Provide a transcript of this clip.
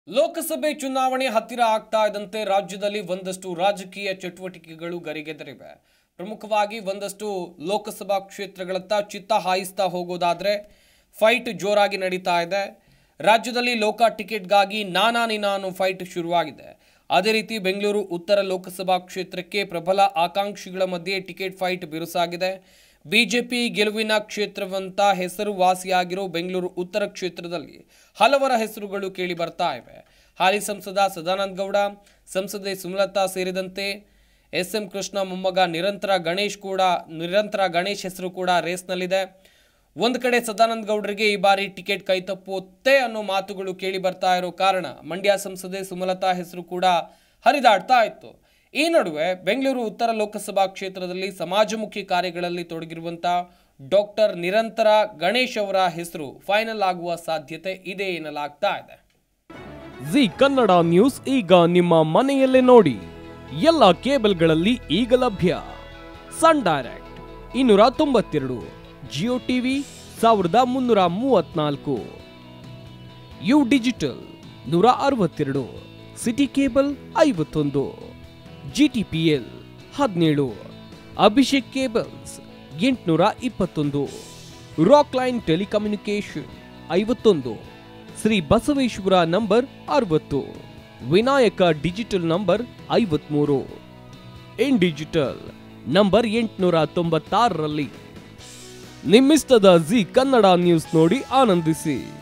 ಲೋಕಸಭೆ ಚುನಾವಣೆ ಹತ್ತಿರ ಆಗ್ತಾ ಇದ್ದಂತೆ ರಾಜ್ಯದಲ್ಲಿ ಒಂದಷ್ಟು ರಾಜಕೀಯ ಚಟುವಟಿಕೆಗಳು ಗರಿಗೆದರಿವೆ ಪ್ರಮುಖವಾಗಿ ಒಂದಷ್ಟು ಲೋಕಸಭಾ ಕ್ಷೇತ್ರಗಳತ್ತ ಚಿತ್ತ ಹಾಯಿಸ್ತಾ ಹೋಗೋದಾದ್ರೆ ಫೈಟ್ ಜೋರಾಗಿ ನಡೀತಾ ಇದೆ ರಾಜ್ಯದಲ್ಲಿ ಲೋಕ ಟಿಕೆಟ್ಗಾಗಿ ನಾನಾ ನಿನಾನು ಫೈಟ್ ಶುರುವಾಗಿದೆ ಅದೇ ರೀತಿ ಬೆಂಗಳೂರು ಉತ್ತರ ಲೋಕಸಭಾ ಕ್ಷೇತ್ರಕ್ಕೆ ಪ್ರಬಲ ಆಕಾಂಕ್ಷಿಗಳ ಮಧ್ಯೆ ಟಿಕೆಟ್ ಫೈಟ್ ಬಿರುಸಾಗಿದೆ ಬಿಜೆಪಿ ಗೆಲುವಿನ ಕ್ಷೇತ್ರವಂತ ಹೆಸರುವಾಸಿಯಾಗಿರೋ ಬೆಂಗಳೂರು ಉತ್ತರ ಕ್ಷೇತ್ರದಲ್ಲಿ ಹಲವರ ಹೆಸರುಗಳು ಕೇಳಿ ಬರ್ತಾ ಇವೆ ಹಾಲಿ ಸಂಸದ ಸದಾನಂದ ಗೌಡ ಸಂಸದೆ ಸುಮಲತಾ ಸೇರಿದಂತೆ ಎಸ್ ಎಂ ಕೃಷ್ಣ ಮೊಮ್ಮಗ ನಿರಂತರ ಗಣೇಶ್ ಕೂಡ ನಿರಂತರ ಗಣೇಶ್ ಹೆಸರು ಕೂಡ ರೇಸ್ನಲ್ಲಿದೆ ಒಂದು ಕಡೆ ಸದಾನಂದ ಗೌಡರಿಗೆ ಈ ಬಾರಿ ಟಿಕೆಟ್ ಕೈತಪ್ಪುತ್ತೆ ಅನ್ನೋ ಮಾತುಗಳು ಕೇಳಿ ಬರ್ತಾ ಇರೋ ಕಾರಣ ಮಂಡ್ಯ ಸಂಸದೆ ಸುಮಲತಾ ಹೆಸರು ಕೂಡ ಹರಿದಾಡ್ತಾ ಇತ್ತು ಈ ನಡುವೆ ಬೆಂಗಳೂರು ಉತ್ತರ ಲೋಕಸಭಾ ಕ್ಷೇತ್ರದಲ್ಲಿ ಸಮಾಜಮುಖಿ ಕಾರ್ಯಗಳಲ್ಲಿ ತೊಡಗಿರುವಂತ ಡಾಕ್ಟರ್ ನಿರಂತರ ಗಣೇಶ್ ಅವರ ಹೆಸರು ಫೈನಲ್ ಆಗುವ ಸಾಧ್ಯತೆ ಇದೆ ಎನ್ನಲಾಗ್ತಾ ಇದೆ ಜಿ ಕನ್ನಡ ನ್ಯೂಸ್ ಈಗ ನಿಮ್ಮ ಮನೆಯಲ್ಲೇ ನೋಡಿ ಎಲ್ಲ ಕೇಬಲ್ಗಳಲ್ಲಿ ಈಗ ಲಭ್ಯ ಸನ್ ಡೈರೆಕ್ಟ್ ಇನ್ನೂರ ತೊಂಬತ್ತೆರಡು ಜಿಯೋ ಟಿವಿ ಸಾವಿರದ ಮುನ್ನೂರ ಮೂವತ್ನಾಲ್ಕು ಯು ಡಿಜಿಟಲ್ ನೂರ ಅರವತ್ತೆರಡು ಸಿಟಿ ಕೇಬಲ್ ಐವತ್ತೊಂದು ಜಿ ಟಿ ಪಿ ಎಲ್ ಹದಿನೇಳು ಅಭಿಷೇಕ್ ಕೇಬಲ್ಸ್ ಎಂಟುನೂರ ಇಪ್ಪತ್ತೊಂದು ರಾಕ್ ಲೈನ್ ಟೆಲಿಕಮ್ಯುನಿಕೇಶನ್ ಐವತ್ತೊಂದು ಶ್ರೀ ಬಸವೇಶ್ವರ ನಂಬರ್ ಅರವತ್ತು ವಿನಾಯಕ ಡಿಜಿಟಲ್ ನಂಬರ್ ಐವತ್ಮೂರು ಇನ್ ಡಿಜಿಟಲ್ ನಂಬರ್ ಎಂಟುನೂರ ತೊಂಬತ್ತಾರರಲ್ಲಿ ನಿಮ್ಮಿಸ್ತದ ಜಿ ಕನ್ನಡ ನ್ಯೂಸ್ ನೋಡಿ ಆನಂದಿಸಿ